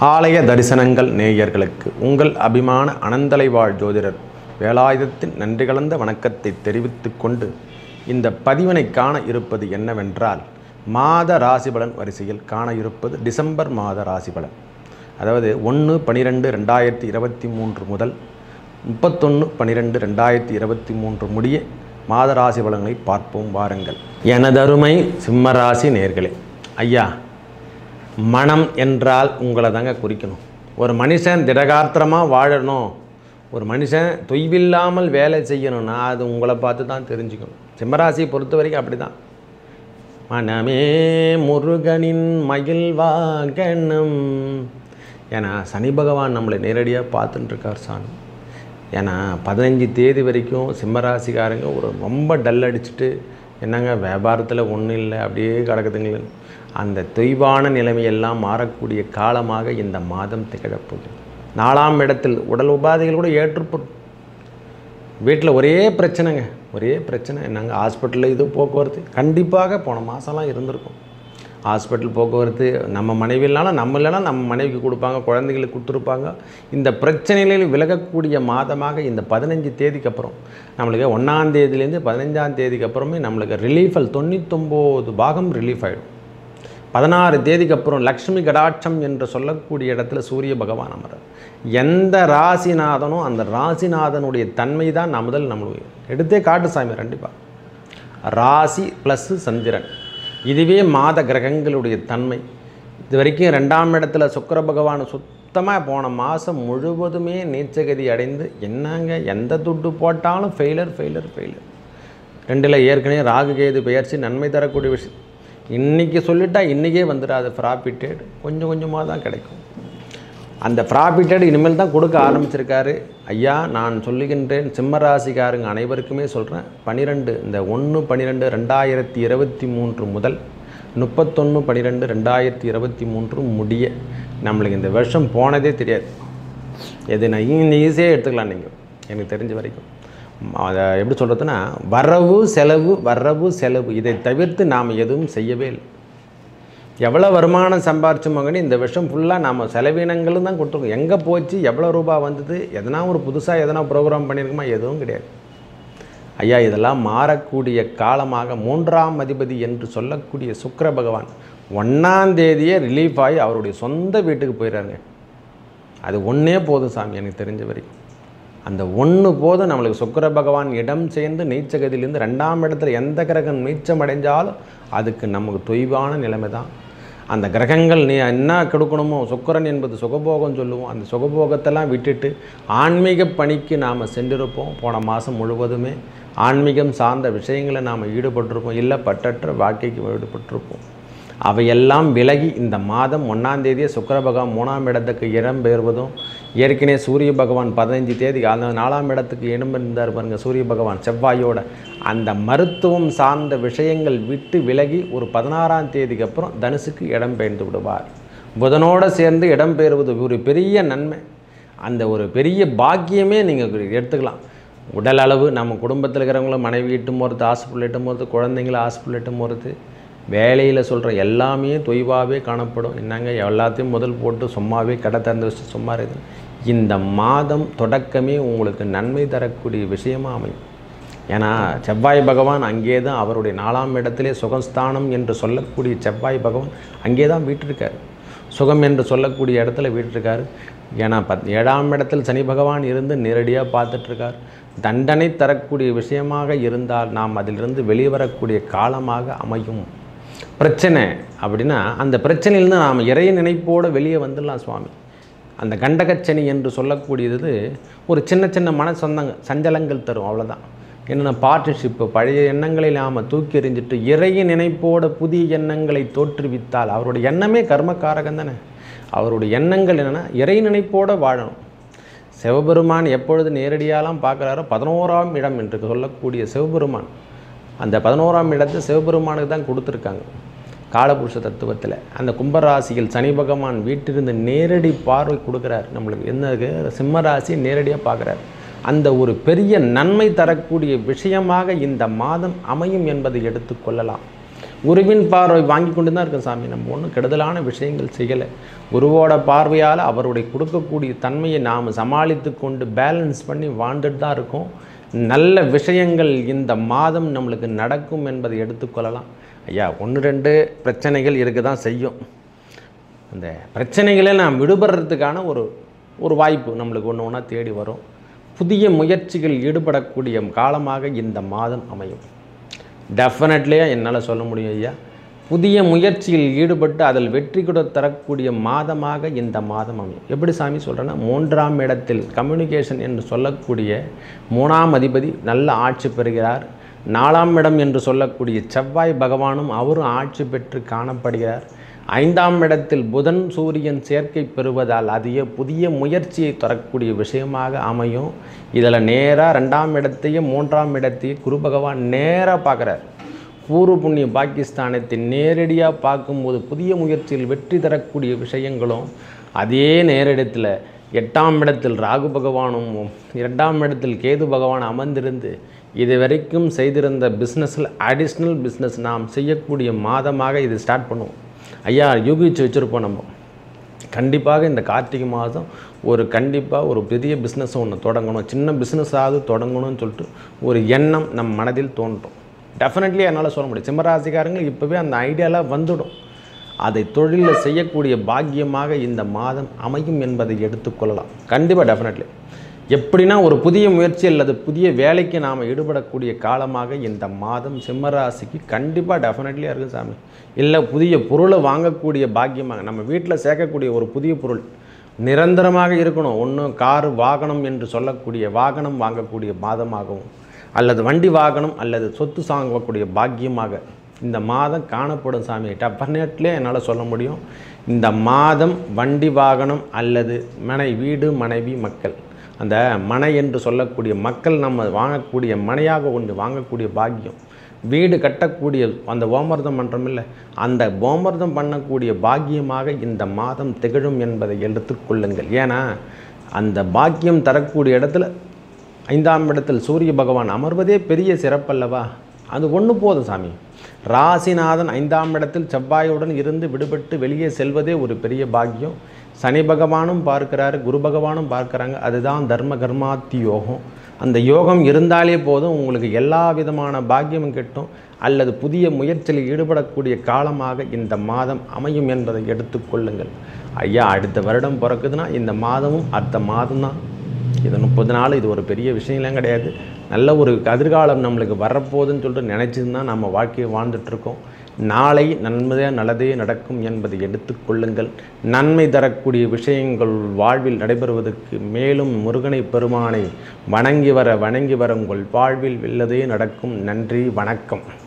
ஆலய தரிசனங்கள் நேயர்களுக்கு உங்கள் அபிமான அனந்தலைவாழ் ஜோதிடர் வேலாயுதத்தின் நன்றி கலந்த வணக்கத்தை தெரிவித்துக் கொண்டு இந்த பதிவினை காண இருப்பது என்னவென்றால் மாத ராசிபலன் வரிசையில் காண இருப்பது டிசம்பர் மாத ராசிபலன் அதாவது ஒன்று பனிரெண்டு ரெண்டாயிரத்தி இருபத்தி மூன்று முதல் முப்பத்தொன்று பன்னிரெண்டு ரெண்டாயிரத்தி இருபத்தி மூன்று முடிய மாத ராசி பலன்களை பார்ப்போம் வாருங்கள் எனதருமை சிம்மராசி நேர்களே ஐயா மனம் என்றால் உங்களை தாங்க குறிக்கணும் ஒரு மனுஷன் திடகாத்திரமாக வாழணும் ஒரு மனுஷன் தொய்வில்லாமல் வேலை செய்யணும்னா அது உங்களை பார்த்து தான் தெரிஞ்சுக்கணும் சிம்மராசியை பொறுத்த வரைக்கும் அப்படி தான் மனமே முருகனின் மயில் வாகனம் ஏன்னா சனி பகவான் நம்மளை நேரடியாக பார்த்துட்டு இருக்கார் சாமி ஏன்னா பதினஞ்சு தேதி வரைக்கும் சிம்மராசிக்காரங்க ஒரு ரொம்ப டல் அடிச்சுட்டு என்னங்க வியாபாரத்தில் ஒன்றும் இல்லை அப்படியே கிடக்குதுங்களே அந்த தொய்வான நிலைமையெல்லாம் மாறக்கூடிய காலமாக இந்த மாதம் திகழப்போகுது நாலாம் இடத்தில் உடல் உபாதைகள் கூட ஏற்றுப்படும் வீட்டில் ஒரே பிரச்சனைங்க ஒரே பிரச்சனை என்னங்க ஹாஸ்பிட்டலில் இது போக்குவரத்து கண்டிப்பாக போன மாதம்லாம் இருந்திருக்கும் ஹாஸ்பிட்டல் போக்குவரத்து நம்ம மனைவினாலும் நம்ம இல்லைனா நம்ம மனைவிக்கு கொடுப்பாங்க குழந்தைகளுக்கு கொடுத்துருப்பாங்க இந்த பிரச்சனைகளில் விலகக்கூடிய மாதமாக இந்த பதினஞ்சு தேதிக்கு அப்புறம் நம்மளுக்கு ஒன்றாம் தேதியிலேருந்து பதினஞ்சாம் தேதிக்கு அப்புறமே நம்மளுக்கு ரிலீஃபல் தொண்ணூத்தொம்போது பாகம் ரிலீஃப் ஆகிடும் பதினாறு தேதிக்கு அப்புறம் லக்ஷ்மி கடாட்சம் என்று சொல்லக்கூடிய இடத்துல சூரிய பகவான் அமர்றார் எந்த ராசிநாதனோ அந்த ராசிநாதனுடைய தன்மை தான் நான் முதல் நம்மளுடைய எடுத்தே காட்டு சாமி கண்டிப்பாக ராசி ப்ளஸ்ஸு சந்திரன் இதுவே மாத கிரகங்களுடைய தன்மை இது வரைக்கும் ரெண்டாம் இடத்துல சுக்கர பகவான் சுத்தமாக போன மாதம் முழுவதுமே நீச்சகதி அடைந்து என்னங்க எந்த துட்டு போட்டாலும் ஃபெயிலர் ஃபெயிலர் ஃபெயிலர் ரெண்டில் ஏற்கனவே ராகு கேது பெயர்ச்சி நன்மை தரக்கூடிய விஷயம் இன்றைக்கி சொல்லிட்டா இன்றைக்கே வந்துடாது ப்ராஃபிட்டட் கொஞ்சம் கொஞ்சமாக தான் கிடைக்கும் அந்த ப்ராஃபிட்டட் இனிமேல் தான் கொடுக்க ஆரம்பிச்சிருக்காரு ஐயா நான் சொல்லுகின்றேன் சிம்மராசிக்காரங்க அனைவருக்குமே சொல்கிறேன் பன்னிரெண்டு இந்த ஒன்று பன்னிரெண்டு ரெண்டாயிரத்தி இருபத்தி மூன்று முதல் முப்பத்தொன்று பன்னிரெண்டு ரெண்டாயிரத்தி இருபத்தி மூன்று முடிய நம்மளுக்கு இந்த வருஷம் போனதே தெரியாது எது நான் ஈஸியாக எடுத்துக்கலாம் நீங்கள் எனக்கு தெரிஞ்ச வரைக்கும் அதை எப்படி சொல்கிறதுனா வரவு செலவு வரவு செலவு இதை தவிர்த்து நாம் எதுவும் செய்யவே இல்லை எவ்வளோ வருமானம் சம்பாரிச்சோமோங்கன்னு இந்த வருஷம் ஃபுல்லாக நாம் செலவினங்களும் தான் கொடுத்துருக்கோம் எங்கே போச்சு எவ்வளோ ரூபா வந்தது எதனா ஒரு புதுசாக எதனா ப்ரோக்ராம் பண்ணியிருக்குமா எதுவும் கிடையாது ஐயா இதெல்லாம் மாறக்கூடிய காலமாக மூன்றாம் அதிபதி என்று சொல்லக்கூடிய சுக்கிர பகவான் ஒன்றாம் தேதியே ரிலீஃப் ஆகி அவருடைய சொந்த வீட்டுக்கு போயிடுறாருங்க அது ஒன்றே போதும் சாமி எனக்கு தெரிஞ்ச வரைக்கும் அந்த ஒன்று போதும் நம்மளுக்கு சுக்கிர பகவான் இடம் சேர்ந்து நீச்சகதியிலேருந்து ரெண்டாம் இடத்துல எந்த கிரகம் நீச்சம் அடைஞ்சாலும் அதுக்கு நமக்கு தொய்வான நிலைமை தான் அந்த கிரகங்கள் நீ என்ன கொடுக்கணுமோ சுக்கரன் என்பது சுகபோகம் சொல்லுவோம் அந்த சுகபோகத்தெல்லாம் விட்டுட்டு ஆன்மீக பணிக்கு நாம் சென்றிருப்போம் போன மாதம் முழுவதுமே ஆன்மீகம் சார்ந்த விஷயங்களை நாம் ஈடுபட்டிருப்போம் இல்லை பற்றற்ற வாழ்க்கைக்கு ஈடுபட்டிருப்போம் அவையெல்லாம் விலகி இந்த மாதம் ஒன்றாம் தேதியே சுக்கர பகவான் மூணாம் இடத்துக்கு இடம் பெறுவதும் ஏற்கனவே சூரிய பகவான் பதினஞ்சு தேதி அந்த நாலாம் இடத்துக்கு இடம் இருந்தார் பாருங்க சூரிய பகவான் செவ்வாயோட அந்த மருத்துவம் சார்ந்த விஷயங்கள் விட்டு விலகி ஒரு பதினாறாம் தேதிக்கு அப்புறம் தனுசுக்கு இடம் பெயர்ந்து விடுவார் புதனோடு சேர்ந்து இடம் பெறுவது ஒரு பெரிய நன்மை அந்த ஒரு பெரிய பாக்கியமே நீங்கள் எடுத்துக்கலாம் உடல் அளவு நம்ம குடும்பத்தில் இருக்கிறவங்கள மனைவி இட்டும் போகிறது ஹாஸ்பிட்டல் இட்டும் போகிறது குழந்தைங்கள ஹாஸ்பிட்டல் இட்டும் போகிறது வேலையில் சொல்கிற எல்லாமே தொய்வாகவே காணப்படும் என்னங்க எல்லாத்தையும் முதல் போட்டு சும்மாவே கடை திறந்து வச்சு சும்மா இருக்குது இந்த மாதம் தொடக்கமே உங்களுக்கு நன்மை தரக்கூடிய விஷயமாக அமையும் ஏன்னா செவ்வாய் பகவான் அங்கே தான் அவருடைய நாலாம் இடத்திலே சுகஸ்தானம் என்று சொல்லக்கூடிய செவ்வாய் பகவான் அங்கே தான் வீட்டிருக்கார் சுகம் என்று சொல்லக்கூடிய இடத்துல வீட்டிருக்கார் ஏன்னா பத் ஏழாம் இடத்தில் சனி பகவான் இருந்து நேரடியாக பார்த்துட்ருக்கார் தண்டனை தரக்கூடிய விஷயமாக இருந்தால் நாம் அதிலிருந்து வெளிவரக்கூடிய காலமாக அமையும் பிரச்சனை அப்படின்னா அந்த பிரச்சனையிலேருந்து நாம் இறைய நினைப்போடு வெளியே வந்துடலாம் சுவாமி அந்த கண்டகச்சனி என்று சொல்லக்கூடியது ஒரு சின்ன சின்ன மன சொந்தங்க சஞ்சலங்கள் தரும் அவ்வளோதான் என்னென்ன பார்ட்னர்ஷிப்பு பழைய எண்ணங்களை நாம் தூக்கி எறிஞ்சிட்டு இறைய நினைப்போட புதிய எண்ணங்களை தோற்றுவித்தால் அவருடைய எண்ணமே கர்மக்காரகம் தானே அவருடைய எண்ணங்கள் என்னென்னா இறை நினைப்போடு வாழணும் சிவபெருமான் எப்பொழுது நேரடியாலாம் பார்க்குறாரோ பதினோராம் இடம் என்று சொல்லக்கூடிய சிவபெருமான் அந்த பதினோராம் இடத்தை சிவபெருமானுக்கு தான் கொடுத்துருக்காங்க காலபுருஷ தத்துவத்தில் அந்த கும்பராசியில் சனி பகவான் வீட்டிலிருந்து நேரடி பார்வை கொடுக்குறார் நம்மளுக்கு என்ன சிம்மராசி நேரடியாக பார்க்குறார் அந்த ஒரு பெரிய நன்மை தரக்கூடிய விஷயமாக இந்த மாதம் அமையும் என்பதை எடுத்துக்கொள்ளலாம் குருவின் பார்வை வாங்கி கொண்டு தான் இருக்கோம் சாமி நம்ம ஒன்றும் கெடுதலான விஷயங்கள் செய்யலை குருவோட பார்வையால் அவருடைய கொடுக்கக்கூடிய தன்மையை நாம் சமாளித்து கொண்டு பேலன்ஸ் பண்ணி வாழ்ந்துட்டு தான் இருக்கோம் நல்ல விஷயங்கள் இந்த மாதம் நம்மளுக்கு நடக்கும் என்பதை எடுத்துக்கொள்ளலாம் ஐயா ஒன்று ரெண்டு பிரச்சனைகள் இருக்க தான் செய்யும் அந்த பிரச்சனைகளை நாம் விடுபடுறதுக்கான ஒரு ஒரு வாய்ப்பு நம்மளுக்கு ஒன்று ஒன்றா தேடி வரும் புதிய முயற்சிகள் ஈடுபடக்கூடிய காலமாக இந்த மாதம் அமையும் டெஃபினெட்லியாக என்னால் சொல்ல முடியும் ஐயா புதிய முயற்சியில் ஈடுபட்டு அதில் வெற்றி கூட தரக்கூடிய மாதமாக இந்த மாதம் அமையும் எப்படி சாமி சொல்கிறேன்னா மூன்றாம் இடத்தில் கம்யூனிகேஷன் என்று சொல்லக்கூடிய மூணாம் அதிபதி நல்ல ஆட்சி பெறுகிறார் நாலாம் இடம் என்று சொல்லக்கூடிய செவ்வாய் பகவானும் அவரும் ஆட்சி பெற்று காணப்படுகிறார் ஐந்தாம் இடத்தில் புதன் சூரியன் சேர்க்கை பெறுவதால் அதிக புதிய முயற்சியை தரக்கூடிய விஷயமாக அமையும் இதில் நேராக ரெண்டாம் இடத்தையும் மூன்றாம் இடத்தையும் குரு பகவான் நேராக பார்க்குறார் பூர்வ புண்ணிய பாகிஸ்தானத்தை நேரடியாக பார்க்கும்போது புதிய முயற்சியில் வெற்றி தரக்கூடிய விஷயங்களும் அதே நேரிடத்தில் எட்டாம் இடத்தில் ராகு பகவானும் இரண்டாம் இடத்தில் கேது பகவான் அமர்ந்திருந்து இது வரைக்கும் செய்திருந்த பிஸ்னஸில் அடிஷ்னல் பிஸ்னஸ் நாம் செய்யக்கூடிய மாதமாக இது ஸ்டார்ட் பண்ணுவோம் ஐயா யூகிச்சு வச்சுருப்போம் நம்ம கண்டிப்பாக இந்த கார்த்திகை மாதம் ஒரு கண்டிப்பாக ஒரு பெரிய பிஸ்னஸ் ஒன்று தொடங்கணும் சின்ன பிஸ்னஸாவது தொடங்கணும்னு சொல்லிட்டு ஒரு எண்ணம் நம் மனதில் தோன்றும் டெஃபினெட்லி என்னால் சொல்ல முடியும் சிம்மராசிக்காரங்களுக்கு இப்போவே அந்த ஐடியாலாம் வந்துடும் அதை தொழிலில் செய்யக்கூடிய பாக்கியமாக இந்த மாதம் அமையும் என்பதை எடுத்துக்கொள்ளலாம் கண்டிப்பாக டெஃபினெட்லி எப்படின்னா ஒரு புதிய முயற்சி அல்லது புதிய வேலைக்கு நாம் ஈடுபடக்கூடிய காலமாக இந்த மாதம் சிம்மராசிக்கு கண்டிப்பாக டெஃபினெட்லியாக இருக்குது சாமி இல்லை புதிய பொருளை வாங்கக்கூடிய பாக்கியமாக நம்ம வீட்டில் சேர்க்கக்கூடிய ஒரு புதிய பொருள் நிரந்தரமாக இருக்கணும் ஒன்று கார் வாகனம் என்று சொல்லக்கூடிய வாகனம் வாங்கக்கூடிய மாதமாகவும் அல்லது வண்டி வாகனம் அல்லது சொத்து வாங்கக்கூடிய பாக்கியமாக இந்த மாதம் காணப்படும் சாமி டெஃபினெட்லேயே என்னால் சொல்ல முடியும் இந்த மாதம் வண்டி வாகனம் அல்லது மனை வீடு மனைவி மக்கள் அந்த மனை என்று சொல்லக்கூடிய மக்கள் நம்ம வாங்கக்கூடிய மனையாக ஒன்று வாங்கக்கூடிய பாக்கியம் வீடு கட்டக்கூடிய அந்த ஓமர்தம் பண்ணுறோம் இல்லை அந்த ஓமர்தம் பண்ணக்கூடிய பாக்கியமாக இந்த மாதம் திகழும் என்பதை எடுத்துக்கொள்ளுங்கள் ஏன்னா அந்த பாக்கியம் தரக்கூடிய இடத்துல ஐந்தாம் இடத்தில் சூரிய பகவான் அமர்வதே பெரிய சிறப்பல்லவா அது ஒன்று போதும் சாமி ராசிநாதன் ஐந்தாம் இடத்தில் செவ்வாயுடன் இருந்து விடுபட்டு வெளியே செல்வதே ஒரு பெரிய பாக்கியம் சனி பகவானும் பார்க்கிறாரு குரு பகவானும் பார்க்குறாங்க அதுதான் தர்ம கர்மாத்தி யோகம் அந்த யோகம் இருந்தாலே போதும் உங்களுக்கு எல்லா விதமான பாக்கியமும் கிட்டும் அல்லது புதிய முயற்சியில் ஈடுபடக்கூடிய காலமாக இந்த மாதம் அமையும் என்பதை எடுத்துக்கொள்ளுங்கள் ஐயா அடுத்த வருடம் பிறக்குதுன்னா இந்த மாதமும் அடுத்த மாதம் தான் இது முப்பது நாள் இது ஒரு பெரிய விஷயம்லாம் கிடையாது நல்ல ஒரு எதிர்காலம் நம்மளுக்கு வரப்போகுதுன்னு சொல்லிட்டு நினச்சிருந்து தான் நம்ம வாழ்க்கையை வாழ்ந்துட்டுருக்கோம் நாளை நன்மையே நல்லதே நடக்கும் என்பதை எடுத்துக்கொள்ளுங்கள் நன்மை தரக்கூடிய விஷயங்கள் வாழ்வில் நடைபெறுவதற்கு மேலும் முருகனை பெருமானை வணங்கி வர வணங்கி வர உங்கள் வாழ்வில் வெல்லதே நடக்கும் நன்றி வணக்கம்